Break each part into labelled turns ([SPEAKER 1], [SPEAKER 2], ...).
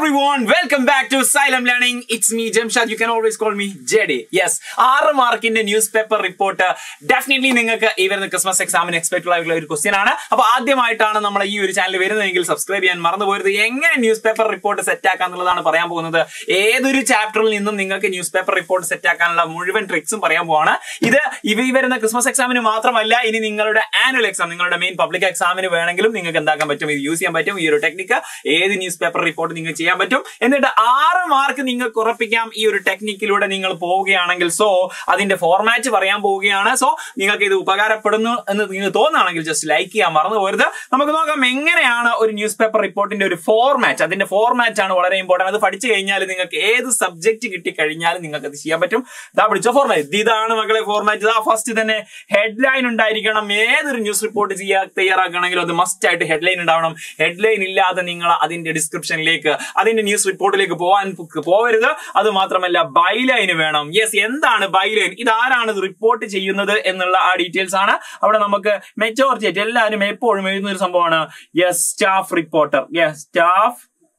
[SPEAKER 1] everyone, welcome back to Asylum Learning. It's me, Jamshad. You can always call me JD. Yes, ആറ് മാർക്കിന്റെ news newspaper report definitely നിങ്ങൾക്ക് ഈ വരുന്ന Christmas എക്സാമിന് expect ആയിട്ടുള്ള ഒരു ക്വസ്റ്റ്യൻ ആണ് അപ്പൊ ആദ്യമായിട്ടാണ് നമ്മൾ ഈ ഒരു ചാനൽ വരുന്നതെങ്കിൽ സബ്സ്ക്രൈബ് ചെയ്യാൻ മറന്നു പോരുത് എങ്ങനെ ന്യൂസ് പേപ്പർ റിപ്പോർട്ട് സെറ്റ് ആക്കാന്നുള്ളതാണ് പറയാൻ പോകുന്നത് ഏതൊരു ചാപ്റ്ററിൽ നിന്നും നിങ്ങൾക്ക് ന്യൂസ് പേപ്പർ റിപ്പോർട്ട് സെറ്റ് ആക്കാനുള്ള മുഴുവൻ ട്രിക്സും പറയാൻ പോവാണ് ഇത് ഇവ ഈ വരുന്ന ക്രിസ്മസ് എക്സാമിന് മാത്രമല്ല ഇനി നിങ്ങളുടെ ആനുവൽ എക്സാം നിങ്ങളുടെ മെയിൻ പബ്ലിക് എക്സാമിന് വേണമെങ്കിലും നിങ്ങൾക്ക് എന്താക്കാൻ പറ്റും ഇത് യൂസ് ചെയ്യാൻ പറ്റും ഈ ഒരു ടെക്നിക്ക് ഏത് ന്യൂസ് പേപ്പർ റിപ്പോർട്ട് നിങ്ങൾക്ക് ചെയ്യാൻ പറ്റും എന്നിട്ട് ആറ് മാർക്ക് നിങ്ങൾക്ക് ഉറപ്പിക്കാം ഈ ഒരു ടെക്നിക്കിലൂടെ നിങ്ങൾ പോവുകയാണെങ്കിൽ സോ അതിന്റെ ഫോർമാറ്റ് പറയാൻ പോവുകയാണ് സോ നിങ്ങൾക്ക് ഇത് ഉപകാരപ്പെടുന്നു എന്ന് നിങ്ങൾക്ക് തോന്നുകയാണെങ്കിൽ ജസ്റ്റ് ലൈക്ക് ചെയ്യാൻ മറന്നു പോരുത് നമുക്ക് നോക്കാം എങ്ങനെയാണ് ഒരു ന്യൂസ് പേപ്പർ റിപ്പോർട്ടിന്റെ ഒരു ഫോർമാറ്റ് അതിന്റെ ഫോർമാറ്റ് ആണ് വളരെ ഇമ്പോർട്ടന്റ് അത് പഠിച്ചു കഴിഞ്ഞാൽ നിങ്ങൾക്ക് ഏത് സബ്ജക്ട് കിട്ടിക്കഴിഞ്ഞാലും നിങ്ങൾക്ക് അത് ചെയ്യാൻ പറ്റും ഇതാ പിടിച്ച ഫോർമാറ്റ് ഇതാണ് മക്കളെ ഫോർമാറ്റ് ഇതാ ഫസ്റ്റ് തന്നെ ഹെഡ്ലൈൻ ഉണ്ടായിരിക്കണം ഏതൊരു ന്യൂസ് റിപ്പോർട്ട് ചെയ്യാൻ തയ്യാറാക്കണമെങ്കിലും അത് മസ്റ്റ് ആയിട്ട് ഹെഡ്ലൈൻ ഉണ്ടാവണം ഹെഡ്ലൈൻ ഇല്ലാതെ നിങ്ങൾ അതിന്റെ ഡിസ്ക്രിപ്ഷനിലേക്ക് അതിന്റെ ന്യൂസ് റിപ്പോർട്ടിലേക്ക് പോകാൻ പോവരുത് അത് മാത്രമല്ല ബൈലൈന് വേണം യെസ് എന്താണ് ബൈലൈൻ ഇതാരാണ് ഇത് റിപ്പോർട്ട് ചെയ്യുന്നത് എന്നുള്ള ആ ഡീറ്റെയിൽസ് ആണ് അവിടെ നമുക്ക് മെജോറിറ്റി ആയിട്ട് എല്ലാവരും എപ്പോഴും എഴുതുന്ന ഒരു സംഭവമാണ് yes staff reporter yes staff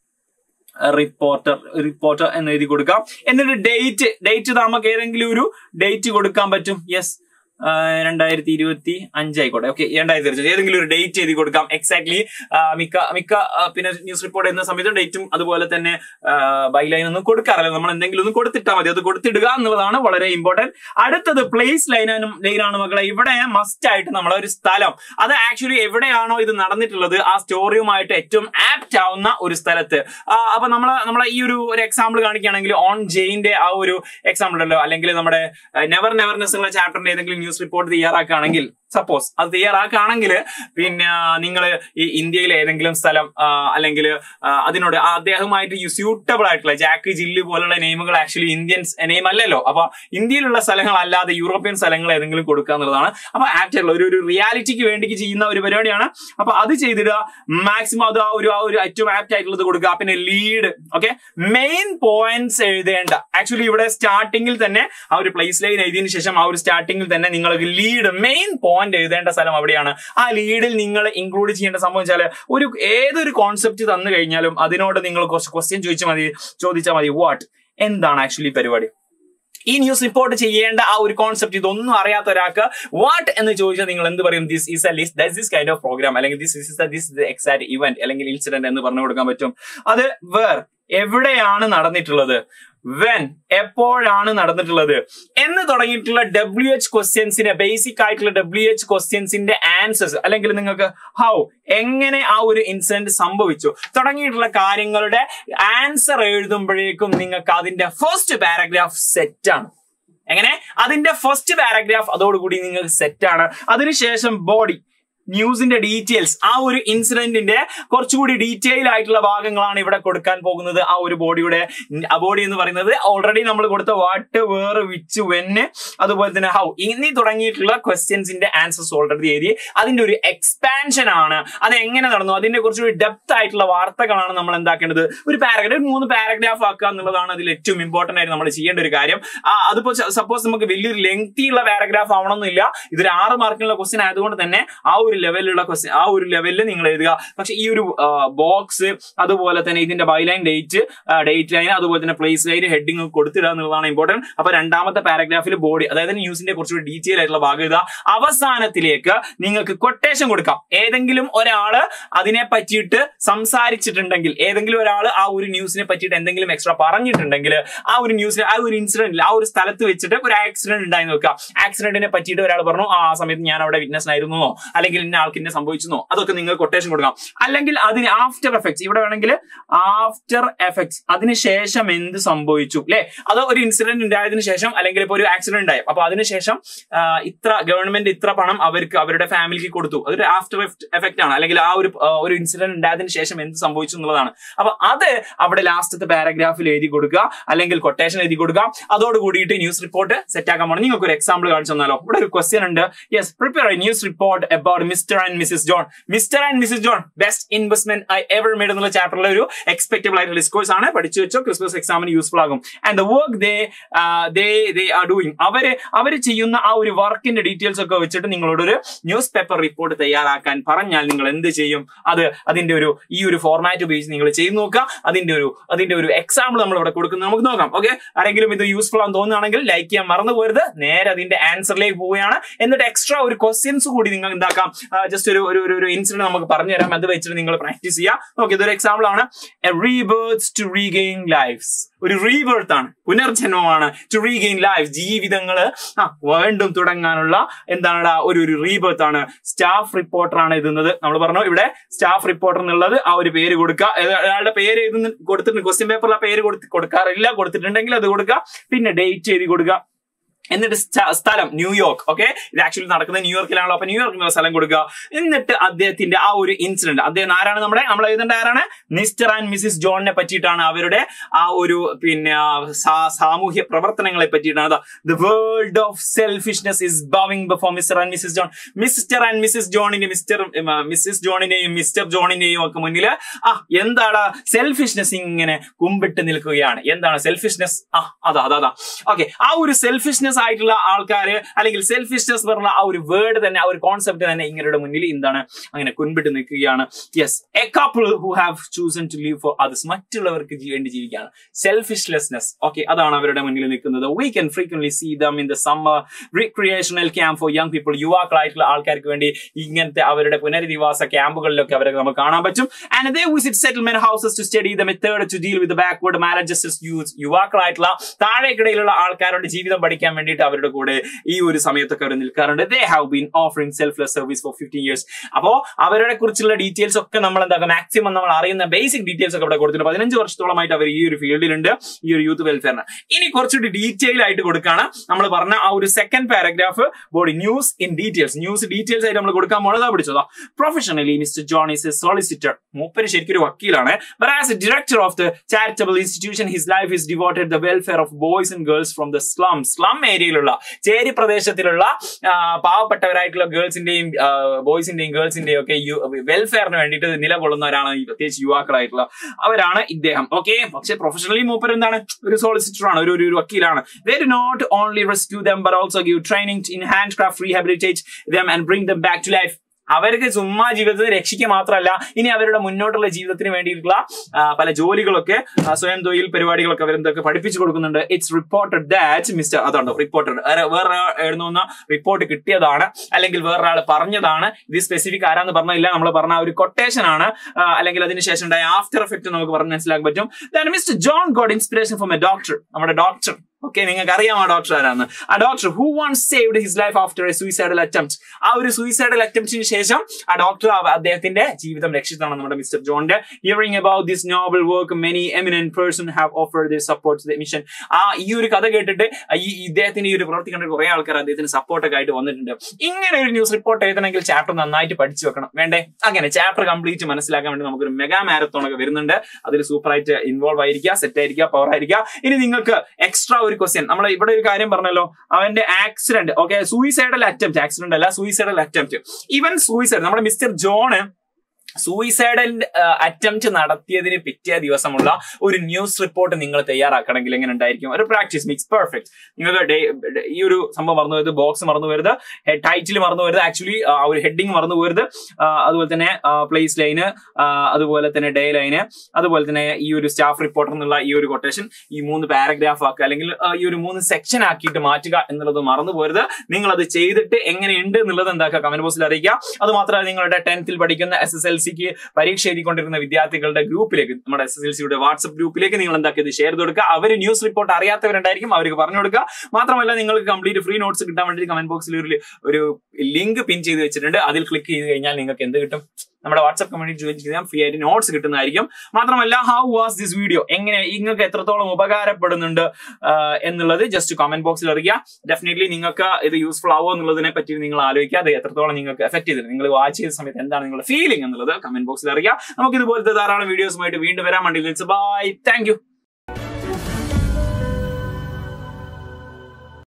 [SPEAKER 1] reporter reporter എന്ന് എഴുതി കൊടുക്കാം എന്നിട്ട് ഡേറ്റ് ഡേറ്റ് നമുക്ക് ഏതെങ്കിലും ഒരു ഡേറ്റ് കൊടുക്കാൻ പറ്റും യെസ് രണ്ടായിരത്തി ഇരുപത്തി അഞ്ചായിക്കോട്ടെ ഓക്കെ രണ്ടായിരത്തി ഇരുപത്തി ഏതെങ്കിലും ഒരു ഡേറ്റ് എഴുതി കൊടുക്കാം എക്സാക്ട്ലി മിക്ക മിക്ക ആ, പിന്നെ ന്യൂസ് റിപ്പോർട്ട് ചെയ്യുന്ന സമയത്ത് ഡേറ്റും അതുപോലെ തന്നെ ബൈലൈൻ ഒന്നും കൊടുക്കാറില്ല നമ്മൾ എന്തെങ്കിലും ഒന്ന് കൊടുത്തിട്ടാൽ മതി അത് കൊടുത്തിടുക എന്നുള്ളതാണ് വളരെ ഇമ്പോർട്ടന്റ് അടുത്തത് പ്ലേസ് ലൈനാനും ലൈനാണ് മക്കളെ ഇവിടെ മസ്റ്റ് ആയിട്ട് നമ്മളെ ഒരു സ്ഥലം അത് ആക്ച്വലി എവിടെയാണോ ഇത് നടന്നിട്ടുള്ളത് ആ സ്റ്റോറിയുമായിട്ട് ഏറ്റവും ആപ്റ്റ് ആവുന്ന ഒരു സ്ഥലത്ത് ആ, അപ്പൊ നമ്മൾ നമ്മളെ ഈ ഒരു ഒരു എക്സാമ്പിൾ കാണിക്കുകയാണെങ്കിൽ ഓൺ ജെയിന്റെ ആ ഒരു എക്സാമ്പിൾ ഉണ്ടല്ലോ അല്ലെങ്കിൽ നമ്മുടെ നെവർ നെവർനെസ് എന്നുള്ള ചാപ്റ്ററിന്റെ ഏതെങ്കിലും ന്യൂസ് റിപ്പോർട്ട് തയ്യാറാക്കുകയാണെങ്കിൽ സപ്പോസ് അത് തയ്യാറാക്കുകയാണെങ്കിൽ പിന്നെ നിങ്ങൾ ഈ ഇന്ത്യയിലെ ഏതെങ്കിലും സ്ഥലം ആ, അല്ലെങ്കിൽ ആ, അതിനോട് ആ അദ്ദേഹമായിട്ട് സ്യൂട്ടബിൾ ആയിട്ടുള്ള ജാക്ക് ജില്ലി പോലുള്ള നെയിമുകൾ ആക്ച്വലി ഇന്ത്യൻ നെയിം അല്ലല്ലോ അപ്പൊ ഇന്ത്യയിലുള്ള സ്ഥലങ്ങളല്ലാതെ യൂറോപ്യൻ സ്ഥലങ്ങൾ ഏതെങ്കിലും കൊടുക്കുക എന്നുള്ളതാണ് അപ്പൊ ആപ്റ്റ് ആയിട്ടുള്ള ഒരു ഒരു റിയാലിറ്റിക്ക് വേണ്ടി ചെയ്യുന്ന ഒരു പരിപാടിയാണ് അപ്പൊ അത് ചെയ്തിടുക മാക്സിമം അത് ആ ഒരു ആ ഒരു ഏറ്റവും ആപ്റ്റ് ആയിട്ടുള്ളത് കൊടുക്കുക പിന്നെ ലീഡ് ഓക്കെ മെയിൻ പോയിന്റ്സ് എഴുതേണ്ട ആക്ച്വലി ഇവിടെ സ്റ്റാർട്ടിങ്ങിൽ തന്നെ ആ ഒരു പ്ലേസ് ലൈൻ എഴുതിയതിനു ശേഷം ആ ഒരു സ്റ്റാർട്ടിങ്ങിൽ തന്നെ നിങ്ങൾക്ക് ലീഡ് മെയിൻ പോയിന്റ് എഴുതേണ്ട സ്ഥലം അവിടെയാണ് ആ ലീഡിൽ നിങ്ങൾ ഇൻക്ലൂഡ് ചെയ്യേണ്ട സംഭവം വെച്ചാൽ ഒരു ഏതൊരു കോൺസെപ്റ്റ് തന്നു കഴിഞ്ഞാലും അതിനോട് നിങ്ങൾ കുറച്ച് ക്വസ്റ്റ്യൻ ചോദിച്ചാൽ മതി ചോദിച്ചാൽ മതി വാട്ട് എന്താണ് ആക്ച്വലി പരിപാടി ഈ ന്യൂസ് റിപ്പോർട്ട് ചെയ്യേണ്ട ആ ഒരു കോൺസെപ്റ്റ് ഇതൊന്നും അറിയാത്ത ഒരാൾക്ക് വാട്ട് എന്ന് ചോദിച്ചാൽ നിങ്ങൾ എന്ത് പറയും this is a list this this kind of programme അല്ലെങ്കിൽ this is this exact event അല്ലെങ്കിൽ ഇൻസിഡന്റ് എന്ന് പറഞ്ഞു കൊടുക്കാൻ പറ്റും അത് വേർ എവിടെയാണ് നടന്നിട്ടുള്ളത് വെൻ എപ്പോഴാണ് നടന്നിട്ടുള്ളത് എന്ന് തുടങ്ങിയിട്ടുള്ള ഡബ്ല്യു എച്ച് ക്വസ്റ്റ്യൻസിന്റെ ബേസിക് ആയിട്ടുള്ള ഡബ്ല്യു എച്ച് ക്വസ്റ്റ്യൻസിന്റെ ആൻസേഴ്സ് അല്ലെങ്കിൽ നിങ്ങൾക്ക് ഹൗ എങ്ങനെ ആ ഒരു ഇൻസിഡന്റ് സംഭവിച്ചു തുടങ്ങിയിട്ടുള്ള കാര്യങ്ങളുടെ ആൻസർ എഴുതുമ്പോഴേക്കും നിങ്ങൾക്ക് അതിന്റെ ഫസ്റ്റ് പാരഗ്രാഫ് സെറ്റ് ആണ് എങ്ങനെ അതിന്റെ ഫസ്റ്റ് പാരഗ്രാഫ് അതോടുകൂടി നിങ്ങൾക്ക് സെറ്റ് ആണ് അതിനുശേഷം ബോഡി ന്യൂസിന്റെ ഡീറ്റെയിൽസ് ആ ഒരു ഇൻസിഡന്റിന്റെ കുറച്ചുകൂടി ഡീറ്റെയിൽ ആയിട്ടുള്ള ഭാഗങ്ങളാണ് ഇവിടെ കൊടുക്കാൻ പോകുന്നത് ആ ഒരു ബോഡിയുടെ ആ ബോഡി എന്ന് പറയുന്നത് ഓൾറെഡി നമ്മൾ കൊടുത്ത വാട്ട് വേർ വിച്ച് വെന്ന് അതുപോലെ തന്നെ ഹൗ ഇനി തുടങ്ങിയിട്ടുള്ള ക്വസ്റ്റ്യൻസിന്റെ ആൻസേഴ്സ് ഓൾറെഡി എഴുതി അതിന്റെ ഒരു എക്സ്പാൻഷൻ ആണ് അത് എങ്ങനെ നടന്നു അതിന്റെ കുറച്ചുകൂടി ഡെപ്ത് ആയിട്ടുള്ള വാർത്തകളാണ് നമ്മൾ എന്താക്കേണ്ടത് ഒരു പാരഗ്രാഫ് ഒരു മൂന്ന് പാരഗ്രാഫ് ആക്കുക എന്നുള്ളതാണ് അതിൽ ഏറ്റവും ഇമ്പോർട്ടന്റ് ആയിട്ട് നമ്മൾ ചെയ്യേണ്ട ഒരു കാര്യം ആ, അതിപ്പോ സപ്പോസ് നമുക്ക് വലിയൊരു ലെങ്തി ഉള്ള പാരഗ്രാഫ് ആവണമെന്നില്ല ഇതൊരു ആറ് മാർക്കിനുള്ള ക്വസ്റ്റ്യൻ ആയതുകൊണ്ട് തന്നെ ആ ഒരു ലെവലിലുള്ള ക്വസ്റ്റ്യൻ ആ ഒരു ലെവലിൽ നിങ്ങൾ എഴുതുക പക്ഷെ ഈ ഒരു ബോക്സ് അതുപോലെ തന്നെ ഇതിന്റെ ബൈലൈൻ ഡേറ്റ് ഡേറ്റ് ലൈൻ അതുപോലെ തന്നെ പ്ലേസ് ലൈൻ ഹെഡിങ് കൊടുത്തിടുക എന്നുള്ളതാണ് ഇമ്പോർട്ടന്റ് അപ്പൊ രണ്ടാമത്തെ പാരഗ്രാഫിൽ ബോഡി അതായത് ന്യൂസിന്റെ കുറച്ചുകൂടി ഡീറ്റെയിൽ ആയിട്ടുള്ള ഭാഗം ഇതാ അവസാനത്തിലേക്ക് നിങ്ങൾക്ക് കൊട്ടേഷൻ കൊടുക്കാം ഏതെങ്കിലും ഒരാള് അതിനെ പറ്റിയിട്ട് സംസാരിച്ചിട്ടുണ്ടെങ്കിൽ ഏതെങ്കിലും ഒരാൾ ആ ഒരു ന്യൂസിനെ പറ്റിയിട്ട് എന്തെങ്കിലും എക്സ്ട്രാ പറഞ്ഞിട്ടുണ്ടെങ്കിൽ ആ ഒരു ന്യൂസിന് ആ ഒരു ഇൻസിഡന്റിൽ ആ ഒരു സ്ഥലത്ത് വെച്ചിട്ട് ഒരു ആക്സിഡന്റ് ഉണ്ടായി നോക്കുക ആക്സിഡന്റിനെ പറ്റിയിട്ട് ഒരാൾ പറഞ്ഞു ആ സമയത്ത് ഞാൻ അവിടെ വിറ്റ്നസ് ആയിരുന്നോ അല്ലെങ്കിൽ ഇന്ന ആൾക്ക് ഇന്നെ സംഭവിച്ചെന്നോ അതൊക്കെ നിങ്ങൾ കൊട്ടേഷൻ കൊടുക്കാം അല്ലെങ്കിൽ അതിന് ആഫ്റ്റർ എഫക്ട്സ് ഇവിടെ വേണമെങ്കിൽ ആഫ്റ്റർ എഫക്ട്സ് അതിനുശേഷം എന്ത് സംഭവിച്ചു അല്ലെ അത് ഒരു ഇൻസിഡന്റ് ഉണ്ടായതിനു ശേഷം അല്ലെങ്കിൽ ഇപ്പൊ ഒരു ആക്സിഡന്റ് ഉണ്ടായി അപ്പൊ അതിനുശേഷം ആ, ഇത്ര ഗവൺമെന്റ് ഇത്ര പണം അവർക്ക് അവരുടെ ഫാമിലിക്ക് കൊടുത്തു അതൊരു ആഫ്റ്റർ എഫക്ട് ആണ് അല്ലെങ്കിൽ ആ ഒരു ആ, ഒരു ഇൻസിഡന്റ് ഉണ്ടായതിനു ശേഷം എന്ത് സംഭവിച്ചു എന്നുള്ളതാണ് അപ്പൊ അത് അവിടെ ലാസ്റ്റത്തെ പാരഗ്രാഫിൽ എഴുതി കൊടുക്കുക അല്ലെങ്കിൽ കൊട്ടേഷൻ എഴുതി കൊടുക്കുക അതോട് കൂടിയിട്ട് ന്യൂസ് റിപ്പോർട്ട് സെറ്റ് ആക്കാൻ പോകണം നിങ്ങൾക്ക് ഒരു എക്സാമ്പിൾ കാണിച്ചു തന്നാലോ ഇവിടെ ഒരു ക്വസ്റ്റ്യൻ ഉണ്ട് yes prepare a news report about Mr and Mrs John Mr and Mrs John best investment I ever made എന്നുള്ള ചാപ്റ്ററിലെ ഒരു എക്സ്പെക്ടബിൾ ആയിട്ടുള്ള ഡിസ്കോഴ്സ് ആണ് പഠിച്ചു വെച്ചോ ക്രിസ്മസ് എക്സാമിന് യൂസ്ഫുൾ ആകും and the work they they they are doing അവര് അവര് ചെയ്യുന്ന ആ ഒരു വർക്കിന്റെ ഡീറ്റെയിൽസ് ഒക്കെ വെച്ചിട്ട് നിങ്ങളോട് ഒരു ന്യൂസ് പേപ്പർ റിപ്പോർട്ട് തയ്യാറാക്കാൻ പറഞ്ഞാൽ നിങ്ങൾ എന്ത് ചെയ്യും അത് അതിന്റെ ഒരു ഈ ഒരു ഫോർമാറ്റ് ഉപയോഗിച്ച് നിങ്ങൾ ചെയ്ത് നോക്കുക അതിന്റെ ഒരു അതിന്റെ ഒരു എക്സാമ്പിൾ നമ്മൾ ഇവിടെ കൊടുക്കുന്നത് നമുക്ക് നോക്കാം ഓക്കെ ആരെങ്കിലും ഇത് യൂസ്ഫുൾ ആണെന്ന് തോന്നുകയാണെങ്കിൽ ലൈക്ക് ചെയ്യാൻ മറന്നു പോരുത് നേരെ അതിന്റെ ആൻസറിലേക്ക് പോവുകയാണ് എന്നിട്ട് എക്സ്ട്രാ ഒരു ക്വസ്റ്റ്യൻസ് കൂടി നിങ്ങൾ എന്താക്കാം ജസ്റ്റ് ഒരു ഒരു ഒരു- ഒരു ഇൻസിഡന്റ് നമുക്ക് പറഞ്ഞു തരാം അത് വെച്ചിട്ട് നിങ്ങൾ പ്രാക്ടീസ് ചെയ്യുക ഓക്കെ ഇതൊരു എക്സാമ്പിൾ ആണ് റീബേർത്ത് ടു റീഗെയിൻ ലൈഫ്സ് ഒരു റീബേർത്ത് ആണ് പുനർജന്മമാണ് ടു റീഗെയിൻ ലൈഫ് ജീവിതങ്ങള് ആ വീണ്ടും തുടങ്ങാനുള്ള എന്താണ് ഒരു ഒരു റീബേർത്ത് ആണ് സ്റ്റാഫ് റിപ്പോർട്ടർ ആണ് എഴുതുന്നത് നമ്മൾ പറഞ്ഞു ഇവിടെ സ്റ്റാഫ് റിപ്പോർട്ടർ എന്നുള്ളത് ആ ഒരു പേര് കൊടുക്കുക ഏത് അയാളുടെ പേര് എഴുതുന്ന കൊടുത്തിട്ടുണ്ട് ക്വസ്റ്റ്യൻ പേപ്പറിൽ ആ പേര് കൊടുത്ത് കൊടുക്കാറില്ല കൊടുത്തിട്ടുണ്ടെങ്കിൽ അത് കൊടുക്കുക പിന്നെ ഡേറ്റ് എഴുതി കൊടുക്കുക എന്നിട്ട് സ്ഥ- സ്ഥലം ന്യൂയോർക്ക് ഓക്കെ ഇത് ആക്ച്വലി നടക്കുന്നത് ന്യൂയോർക്കിലാണല്ലോ അപ്പൊ ന്യൂയോർക്കിലുള്ള സ്ഥലം കൊടുക്കുക എന്നിട്ട് അദ്ദേഹത്തിന്റെ ആ ഒരു ഇൻസിഡന്റ് അദ്ദേഹം ആരാണ് നമ്മുടെ നമ്മൾ എഴുതേണ്ട ആരാണ് മിസ്റ്റർ ആൻഡ് മിസ്സിസ് ജോണിനെ പറ്റിയിട്ടാണ് അവരുടെ ആ ഒരു പിന്നെ ആ, സാ- സാമൂഹ്യ പ്രവർത്തനങ്ങളെ പറ്റിയിട്ടാണ് the world of selfishness is bowing before Mr and Mrs John Mr and Mrs ജോണിന്റെ മിസ്റ്റർ മിസ്സിസ് ജോണിന്റെയും മിസ്റ്റർ ജോണിന്റെയും ഒക്കെ മുന്നിൽ ആ എന്താണ് സെൽഫിഷ്നെസ് ഇങ്ങനെ കുമ്പിട്ട് നിൽക്കുകയാണ് എന്താണ് സെൽഫിഷ്നെസ് ആ അതാ അതാ അതാ ഓക്കെ ആ ഒരു സെൽഫിഷ്നെസ് ആയിട്ടുള്ള ആൾക്കാര് അല്ലെങ്കിൽ സെൽഫിഷ്നെസ് പറഞ്ഞ ആ ഒരു വേർഡ് തന്നെ ആ ഒരു കോൺസെപ്റ്റ് തന്നെ ഇങ്ങനെയുടെ മുന്നിൽ എന്താണ് അങ്ങനെ കുൻപിട്ട് നിൽക്കുകയാണ് yes a couple who have chosen to live for others മറ്റുള്ളവർക്ക് ജീ- വേണ്ടി ജീവിക്കുകയാണ് സെൽഫിഷ്ലെസ്നെസ് ഓക്കെ അതാണ് അവരുടെ മുന്നിൽ നിൽക്കുന്നത് we can frequently see them in the summer recreational camp for young people യുവാക്കളായിട്ടുള്ള ആൾക്കാർക്ക് വേണ്ടി ഇങ്ങനത്തെ അവരുടെ പുനരധിവാസ ക്യാമ്പുകളിലൊക്കെ അവരെ നമുക്ക് കാണാൻ പറ്റും and they visit settlement houses to study the method to deal with backward marriages youth യുവാക്കളായിട്ടുള്ള താഴേക്കിടയിലുള്ള ആൾക്കാരുടെ ജീവിതം പഠിക്കാൻ വേണ്ടിയിട്ട് അവരുടെ കൂടെ ഈ ഒരു സമയത്തൊക്കെ അവർ നിൽക്കാറുണ്ട് they have been offering selfless service for fifteen years അപ്പോ അവരുടെ കുറിച്ചുള്ള ഡീറ്റെയിൽസ് ഒക്കെ നമ്മൾ എന്താക്കുക മാക്സിമം നമ്മൾ അറിയുന്ന ബേസിക് ഡീറ്റെയിൽസ് ഒക്കെ ഇവിടെ കൊടുത്തിട്ടുണ്ട് പതിനഞ്ച് വർഷത്തോളമായിട്ട് അവർ ഈ ഒരു ഫീൽഡിലുണ്ട് ഈ ഒരു യൂത്ത് വെൽഫെയറിന് ഇനി കുറച്ചുകൂടി ഡീറ്റെയിൽ ആയിട്ട് കൊടുക്കാണ് നമ്മൾ പറഞ്ഞ ആ ഒരു second paragraph body news in details news details ആയിട്ട് നമ്മൾ കൊടുക്കാൻ പോണതാ പിടിച്ചതാ professionally Mr John is a solicitor മൂപ്പര് ശരിക്കും ഒരു വക്കീലാണ് but as a director of the charitable institution his life is devoted the welfare of boys and girls from the slum slum ഏരിയയിലുള്ള ചേരി പ്രദേശത്തിലുള്ള ആ, പാവപ്പെട്ടവരായിട്ടുള്ള ഗേൾസിന്റെയും ബോയ്സിന്റെയും ഗേൾസിന്റെയും ഒക്കെ വെൽഫെയറിന് വേണ്ടിയിട്ട് നിലകൊള്ളുന്നവരാണ് ഈ പ്രത്യേകിച്ച് യുവാക്കളായിട്ടുള്ള അവരാണ് ഇദ്ദേഹം ഓക്കെ പക്ഷെ പ്രൊഫഷണലി മൂപ്പർ എന്താണ് ഒരു സോളിസിറ്റർ ആണ് ഒരു ഒരു ഒരു വക്കീലാണ് they do not only rescue them but also give training in hand craft rehabilitate them and bring them back to life അവർക്ക് ചുമ്മാ ജീവിതത്തെ രക്ഷിക്കുക മാത്രമല്ല ഇനി അവരുടെ മുന്നോട്ടുള്ള ജീവിതത്തിന് വേണ്ടിയിട്ടുള്ള ആ, പല ജോലികളൊക്കെ ആ, സ്വയം തൊഴിൽ പരിപാടികളൊക്കെ അവരെന്തൊക്കെ പഠിപ്പിച്ചു കൊടുക്കുന്നുണ്ട് ഇറ്റ്സ് റിപ്പോർട്ടഡ് ദാറ്റ് മിസ്റ്റർ അതുണ്ടോ റിപ്പോർട്ടഡ് വേറെ എഴുതുന്ന റിപ്പോർട്ട് കിട്ടിയതാണ് അല്ലെങ്കിൽ വേറൊരാൾ പറഞ്ഞതാണ് ഇത് സ്പെസിഫിക് ആരാന്ന് പറഞ്ഞില്ല നമ്മൾ പറഞ്ഞ ആ ഒരു കൊട്ടേഷൻ ആണ് ആ, അല്ലെങ്കിൽ അതിനുശേഷം ഉണ്ടായ ആഫ്റ്റർ എഫക്ട് നമുക്ക് പറഞ്ഞ് മനസ്സിലാക്കാൻ പറ്റും Mr John got inspiration from a doctor നമ്മുടെ ഡോക്ടർ ഓക്കെ നിങ്ങൾക്ക് അറിയാം ആ ഡോക്ടർ ആരാന്ന് ആ doctor who once saved his life after a suicidal attempt ആ ഒരു സൂയിസൈഡൽ അറ്റംപ്റ്റിന് ശേഷം ആ ഡോക്ടർ അദ്ദേഹത്തിന്റെ ജീവിതം രക്ഷിച്ചതാണ് നമ്മുടെ മിസ്റ്റർ ജോണിന്റെ hearing about this noble work many eminent person have offer this support the mission ആ ഈ ഒരു കഥ കേട്ടിട്ട് ഈ ഇദ്ദേഹത്തിന്റെ ഈ ഒരു പ്രവൃത്തി കണ്ടിട്ട് കുറെ ആൾക്കാർ അദ്ദേഹത്തിന് സപ്പോർട്ടൊക്കെ ആയിട്ട് വന്നിട്ടുണ്ട് ഇങ്ങനെ ഒരു ന്യൂസ് റിപ്പോർട്ട് എഴുതണമെങ്കിൽ ചാപ്റ്റർ നന്നായിട്ട് പഠിച്ചു വെക്കണം വേണ്ടേ അങ്ങനെ ചാപ്റ്റർ കംപ്ലീറ്റ് മനസ്സിലാക്കാൻ വേണ്ടി നമുക്കൊരു മെഗാ മാരത്തോൺ ഒക്കെ വരുന്നുണ്ട് അതിൽ സൂപ്പറായിട്ട് ഇൻവോൾവ് ആയിരിക്കുക സെറ്റ് ആയിരിക്കുക പവർ ആയിരിക്കുക ഇനി നിങ്ങൾക്ക് എക്സ്ട്രാ ഒരു ക്വസ്റ്റ്യൻ നമ്മൾ ഇവിടെ ഒരു കാര്യം പറഞ്ഞല്ലോ അവന്റെ accident okay suicidal attempt accident അല്ല സൂയിസൈഡൽ അറ്റംപ്റ്റ് ഈവൻ സൂയിസൈഡ് നമ്മുടെ മിസ്റ്റർ ജോണ് സൂയിസൈഡൽ അറ്റംപ്റ്റ് നടത്തിയതിന് പിറ്റേ ദിവസമുള്ള ഒരു ന്യൂസ് റിപ്പോർട്ട് നിങ്ങൾ തയ്യാറാക്കണമെങ്കിൽ എങ്ങനെ ഉണ്ടായിരിക്കും ഒരു പ്രാക്ടീസ് മിക്സ് പെർഫെക്റ്റ് നിങ്ങൾക്ക് ഡേ- ഡേ- ഈ ഒരു സംഭവം മറന്നു പോയത് ബോക്സ് മറന്നു പോയത് ടൈറ്റിൽ മറന്നു പോയത് ആക്ച്വലി ആ ഒരു ഹെഡിങ് മറന്നു പോയത് അതുപോലെ തന്നെ പ്ലേസ് ലൈന് അതുപോലെ തന്നെ ഡേ ലൈന് അതുപോലെ തന്നെ ഈ ഒരു സ്റ്റാഫ് റിപ്പോർട്ടർ എന്നുള്ള ഈ ഒരു കൊട്ടേഷൻ ഈ മൂന്ന് പാരഗ്രാഫ് ആക്കുക അല്ലെങ്കിൽ ആ, ഈ ഒരു മൂന്ന് സെക്ഷൻ ആക്കിയിട്ട് മാറ്റുക എന്നുള്ളത് മറന്നു പോരുത് നിങ്ങൾ അത് ചെയ്തിട്ട് എങ്ങനെയുണ്ട് എന്നുള്ളത് എന്താക്കുക കമന്റ് ബോക്സിൽ അറിയിക്കുക അത് മാത്രമല്ല നിങ്ങളുടെ ടെൻത്തിൽ പഠിക്കുന്ന എസ് എസ് എൽ സിക്ക് പരീക്ഷ എഴുതിക്കൊണ്ടിരുന്ന വിദ്യാർത്ഥികളുടെ ഗ്രൂപ്പിലേക്ക് നമ്മുടെ എസ് എസ് എൽ സിയുടെ വാട്സ്ആപ്പ് ഗ്രൂപ്പിലേക്ക് നിങ്ങൾ എന്താക്കിയത് ഷെയർ കൊടുക്കുക അവർ ന്യൂസ് റിപ്പോർട്ട് അറിയാത്തവരുണ്ടായിരിക്കും അവർക്ക് പറഞ്ഞു കൊടുക്കുക മാത്രമല്ല നിങ്ങൾക്ക് കംപ്ലീറ്റ് ഫ്രീ നോട്ട്സ് കിട്ടാൻ വേണ്ടി കമന്റ് ബോക്സിൽ ഒരു ഒരു ലിങ്ക് പിൻ ചെയ്ത് വെച്ചിട്ടുണ്ട് അതിൽ ക്ലിക്ക് ചെയ്ത് കഴിഞ്ഞാൽ നിങ്ങൾക്ക് എന്ത് കിട്ടും നമ്മുടെ വാട്സ്ആപ്പ് കമ്മ്യൂണിറ്റി ജോയിൻ ചെയ്യാം ഫ്രീ ആയിട്ട് നോട്ട്സ് കിട്ടുന്നതായിരിക്കും മാത്രമല്ല ഹൗ വാസ് ദിസ് വീഡിയോ എങ്ങനെ നിങ്ങൾക്ക് എത്രത്തോളം ഉപകാരപ്പെടുന്നുണ്ട് ആഹ് എന്നുള്ളത് ജസ്റ്റ് കമന്റ് ബോക്സിൽ അറിയിക്കുക ഡെഫിനറ്റ്ലി നിങ്ങൾക്ക് ഇത് യൂസ്ഫുൾ ആവോ എന്നുള്ളതിനെ പറ്റി നിങ്ങൾ ആലോചിക്കുക അത് എത്രത്തോളം നിങ്ങൾക്ക് എഫക്ട് ചെയ്തിട്ടുണ്ട് നിങ്ങൾ വാച്ച് ചെയ്ത സമയത്ത് എന്താണ് നിങ്ങളുടെ ഫീലിംഗ് എന്നുള്ളത് കമന്റ് ബോക്സിൽ അറിയിക്കുക നമുക്ക് ഇതുപോലത്തെ ധാരാളം വീഡിയോസുമായിട്ട് വീണ്ടും വരാൻ വേണ്ടി ബൈ താങ്ക് യു